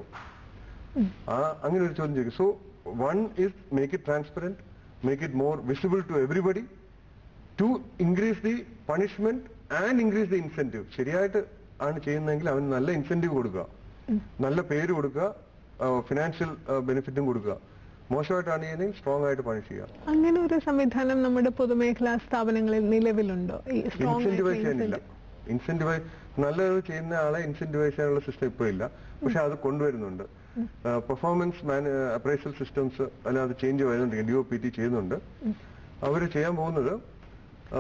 ആ അങ്ങനെ ഒരു ചോദ്യം ചോദിക്കും so one is make it transparent make it more visible to everybody to increase the punishment and increase the incentive ശരിയായിട്ട് ആണ് ചെയ്യുന്നതെങ്കിൽ അവന് നല്ല ഇൻസെന്റീവ് കൊടുക്കുക നല്ല പേര് കൊടുക്കുക ഫിനാൻഷ്യൽ ബെനിഫിറ്റും കൊടുക്കുക മോശമായിട്ടാണ് ചെയ്യുന്നതെങ്കിൽ സ്ട്രോങ് ആയിട്ട് പണിഷ് ചെയ്യുക അങ്ങനെ ഒരു സംവിധാനം നമ്മുടെ പൊതുമേഖലാ സ്ഥാപനങ്ങളിൽ നിലവിലുണ്ടോ ഈ സ്ട്രോങ് ഇൻസെന്റിവൈസ് ചെയ്യാനില്ല ഇൻസെന്റിവൈസ് നല്ലത് ചെയ്യുന്ന ആളെ ഇൻസെന്റിവൈസ് ചെയ്യാനുള്ള സിസ്റ്റം ഇപ്പോൾ ഇല്ല പക്ഷെ അത് കൊണ്ടുവരുന്നുണ്ട് പെർഫോമൻസ് മാൻ അപ്രൈസൽ സിസ്റ്റംസ് അല്ല അത് ചേഞ്ച് വരുന്നുണ്ട് ഡി ഒ പി ടി ചെയ്യുന്നുണ്ട് അവർ ചെയ്യാൻ പോകുന്നത് ആ,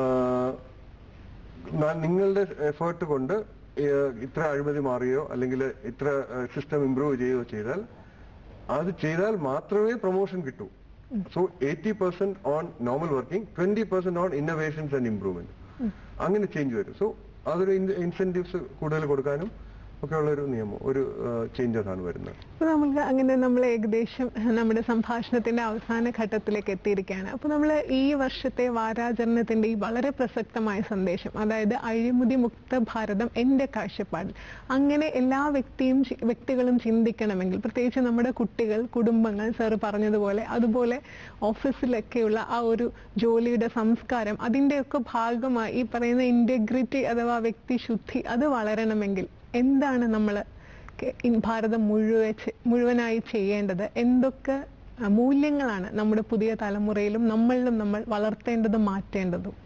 ന- നിങ്ങളുടെ എഫേർട്ട് കൊണ്ട് ഏഹ്, ഇത്ര അഴിമതി മാറിയോ അല്ലെങ്കിൽ ഇത്ര സിസ്റ്റം ഇംപ്രൂവ് ചെയ്യുകയോ ചെയ്താൽ അത് ചെയ്താൽ മാത്രമേ പ്രൊമോഷൻ കിട്ടൂ so eighty percent on normal working twenty percent on innovations and improvement അങ്ങനെ ചേഞ്ച് വരും സോ അതൊരു ഇൻസെന്റീവ്സ് കൂടുതൽ കൊടുക്കാനും ഒക്കെ ഉള്ള ഒരു നിയമം ഒരു ചേഞ്ചസ് ആണ് വരുന്നത് അപ്പൊ നമുക്ക് അങ്ങനെ നമ്മൾ ഏകദേശം നമ്മുടെ സംഭാഷണത്തിന്റെ അവസാന ഘട്ടത്തിലേക്ക് എത്തിയിരിക്കുകയാണ് അപ്പൊ നമ്മൾ ഈ വർഷത്തെ വാരാചരണത്തിന്റെ ഈ വളരെ പ്രസക്തമായ സന്ദേശം അതായത് അഴിമതി മുക്ത ഭാരതം എന്റെ കാഴ്ചപ്പാടിൽ അങ്ങനെ എല്ലാ വ്യക്തിയും ചി- വ്യക്തികളും ചിന്തിക്കണമെങ്കിൽ പ്രത്യേകിച്ച് നമ്മുടെ കുട്ടികൾ കുടുംബങ്ങൾ സാർ പറഞ്ഞതുപോലെ അതുപോലെ ഓഫീസിലൊക്കെയുള്ള ആ ഒരു ജോലിയുടെ സംസ്കാരം അതിന്റെയൊക്കെ ഭാഗമായി ഈ പറയുന്ന ഇന്റഗ്രിറ്റി അഥവാ വ്യക്തിശുദ്ധി അത് വളരണമെങ്കിൽ എന്താണ് നമ്മൾ ഭാരതം മുഴുവൻ ചെ- മുഴുവനായി ചെയ്യേണ്ടത് എന്തൊക്കെ ആ, മൂല്യങ്ങളാണ് നമ്മുടെ പുതിയ തലമുറയിലും നമ്മളിലും നമ്മൾ വളർത്തേണ്ടതും മാറ്റേണ്ടതും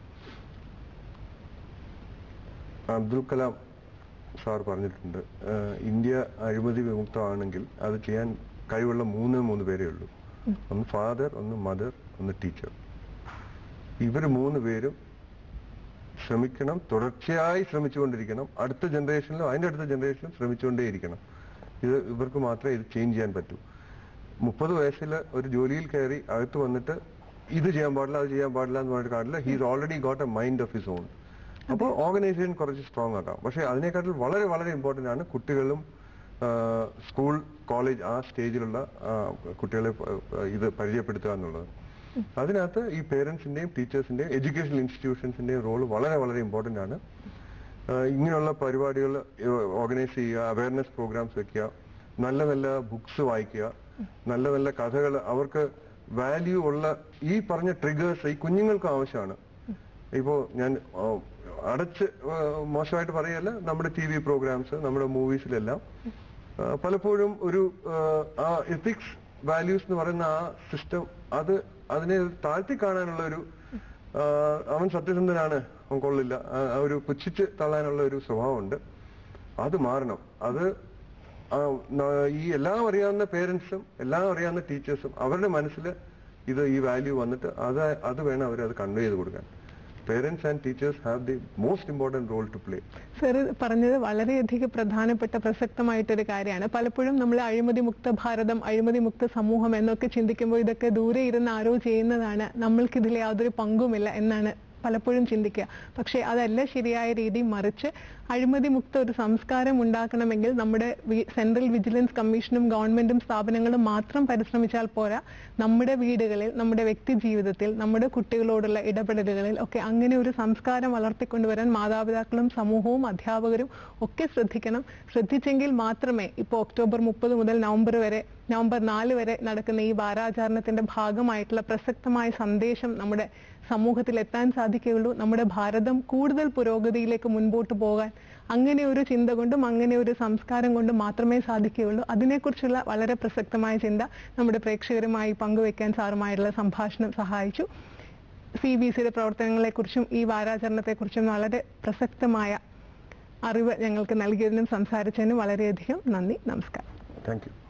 അബ്ദുൽ കലാം സാർ പറഞ്ഞിട്ടുണ്ട് ആഹ് ഇന്ത്യ അഴിമതി വിമുക്തമാണെങ്കിൽ അത് ചെയ്യാൻ കഴിവുള്ള മൂന്ന് മൂന്ന് പേരേ ഉള്ളൂ ഒന്ന് ഫാദർ ഒന്ന് മദർ ഒന്ന് ടീച്ചർ ഇവർ മൂന്ന് പേരും ശ്രമിക്കണം തുടർച്ചയായി ശ്രമിച്ചുകൊണ്ടിരിക്കണം അടുത്ത ജനറേഷനിലും അതിന്റെ അടുത്ത ജനറേഷനിലും ശ്രമിച്ചുകൊണ്ടേയിരിക്കണം ഇത് ഇവർക്ക് മാത്രമേ ഇത് ചേഞ്ച് ചെയ്യാൻ പറ്റൂ മുപ്പത് വയസ്സിൽ ഒരു ജോലിയിൽ കയറി അകത്ത് വന്നിട്ട് ഇത് ചെയ്യാൻ പാടില്ല അത് ചെയ്യാൻ പാടില്ല എന്ന് പറഞ്ഞിട്ട് കാണില്ല he's already got a mind of his own അപ്പോൾ ഓർഗനൈസേഷൻ കുറച്ച് സ്ട്രോങ് ആക്കാം പക്ഷെ അതിനെക്കാട്ടിൽ വളരെ വളരെ ഇമ്പോർട്ടന്റ് ആണ് കുട്ടികളും സ്കൂൾ കോളേജ് ആ സ്റ്റേജിലുള്ള ആ, കുട്ടികളെ പ- ഇത് പരിചയപ്പെടുത്തുക എന്നുള്ളത് അതിനകത്ത് ഈ പേരൻസിന്റെയും ടീച്ചേഴ്സിന്റെയും എഡ്യൂക്കേഷണൽ ഇൻസ്റ്റിറ്റ്യൂഷൻസിന്റെയും റോൾ വളരെ വളരെ ഇമ്പോർട്ടന്റ് ആണ് ആ, ഇങ്ങനെയുള്ള പരിപാടികൾ ഓർഗനൈസ് ചെയ്യുക അവയർനെസ് പ്രോഗ്രാംസ് വെക്കുക നല്ല നല്ല ബുക്സ് വായിക്കുക നല്ല നല്ല കഥകൾ അവർക്ക് വാല്യൂ ഉള്ള ഈ പറഞ്ഞ ട്രിഗേഴ്സ് ഈ കുഞ്ഞുങ്ങൾക്ക് ആവശ്യമാണ് ഇപ്പോ ഞാൻ ആ, അടച്ച് ആ, മോശമായിട്ട് പറയല്ല നമ്മുടെ ടി വി പ്രോഗ്രാംസ് നമ്മുടെ മൂവീസിലെല്ലാം ആ, പലപ്പോഴും ഒരു ആ, ആ എത്തിക്സ് വാല്യൂസ് എന്ന് പറയുന്ന ആ സിസ്റ്റം അത് അതിനെ താഴ്ത്തി കാണാനുള്ള ഒരു ആ, അവൻ സത്യസന്ധനാണ് അവൻ കൊള്ളില്ല ആ ആ ഒരു പുച്ഛിച്ച് തള്ളാനുള്ള ഒരു സ്വഭാവമുണ്ട് അത് മാറണം അത് ആ, ന- ഈ എല്ലാം അറിയാവുന്ന പേരൻസും എല്ലാം അറിയാവുന്ന ടീച്ചേഴ്സും അവരുടെ മനസ്സിൽ ഇത് ഈ വാല്യൂ വന്നിട്ട് അത് അത് വേണം അവർ അത് കൺവേ ചെയ്ത് കൊടുക്കാൻ parents and teachers have the most important role to play sir പറഞ്ഞത് വളരെയധികം പ്രധാനപ്പെട്ട പ്രസക്തമായിട്ടൊരു കാര്യമാണ് പലപ്പോഴും നമ്മൾ അഴിമതി മുക്ത ഭാരതം അഴിമതി മുക്ത സമൂഹം എന്നൊക്കെ ചിന്തിക്കുമ്പോൾ ഇതൊക്കെ ദൂരെ ഇരുന്ന് ആരോ ചെയ്യുന്നതാണ് നമ്മൾക്കിതിൽ യാതൊരു പങ്കുമില്ല എന്നാണ് പലപ്പോഴും ചിന്തിക്കുക പക്ഷേ അതല്ല ശരിയായ രീതി മറിച്ച് അഴിമതി മുക്ത ഒരു സംസ്കാരം ഉണ്ടാക്കണമെങ്കിൽ നമ്മുടെ വി- സെൻട്രൽ വിജിലൻസ് കമ്മീഷനും ഗവൺമെന്റും സ്ഥാപനങ്ങളും മാത്രം പരിശ്രമിച്ചാൽ പോരാ നമ്മുടെ വീടുകളിൽ നമ്മുടെ വ്യക്തി ജീവിതത്തിൽ നമ്മുടെ കുട്ടികളോടുള്ള ഇടപെടലുകളിൽ ഒക്കെ അങ്ങനെ ഒരു സംസ്കാരം വളർത്തിക്കൊണ്ടുവരാൻ മാതാപിതാക്കളും സമൂഹവും അധ്യാപകരും ഒക്കെ ശ്രദ്ധിക്കണം ശ്രദ്ധിച്ചെങ്കിൽ മാത്രമേ ഇപ്പോൾ ഒക്ടോബർ മുപ്പത് മുതൽ നവംബർ വരെ നവംബർ നാല് വരെ നടക്കുന്ന ഈ വാരാചരണത്തിന്റെ ഭാഗമായിട്ടുള്ള പ്രസക്തമായ സന്ദേശം നമ്മുടെ സമൂഹത്തിൽ എത്താൻ സാധിക്കുകയുള്ളൂ നമ്മുടെ ഭാരതം കൂടുതൽ പുരോഗതിയിലേക്ക് മുൻപോട്ട് പോകാൻ അങ്ങനെ ഒരു ചിന്ത കൊണ്ടും അങ്ങനെ ഒരു സംസ്കാരം കൊണ്ടും മാത്രമേ സാധിക്കുകയുള്ളൂ അതിനെക്കുറിച്ചുള്ള വളരെ പ്രസക്തമായ ചിന്ത നമ്മുടെ പ്രേക്ഷകരുമായി പങ്കുവെക്കാൻ സാറുമായിട്ടുള്ള സംഭാഷണം സഹായിച്ചു സി ബി സിയുടെ പ്രവർത്തനങ്ങളെക്കുറിച്ചും ഈ വാരാചരണത്തെക്കുറിച്ചും വളരെ പ്രസക്തമായ അറിവ് ഞങ്ങൾക്ക് നൽകിയതിനും സംസാരിച്ചതിനും വളരെയധികം നന്ദി നമസ്കാരം താങ്ക് യു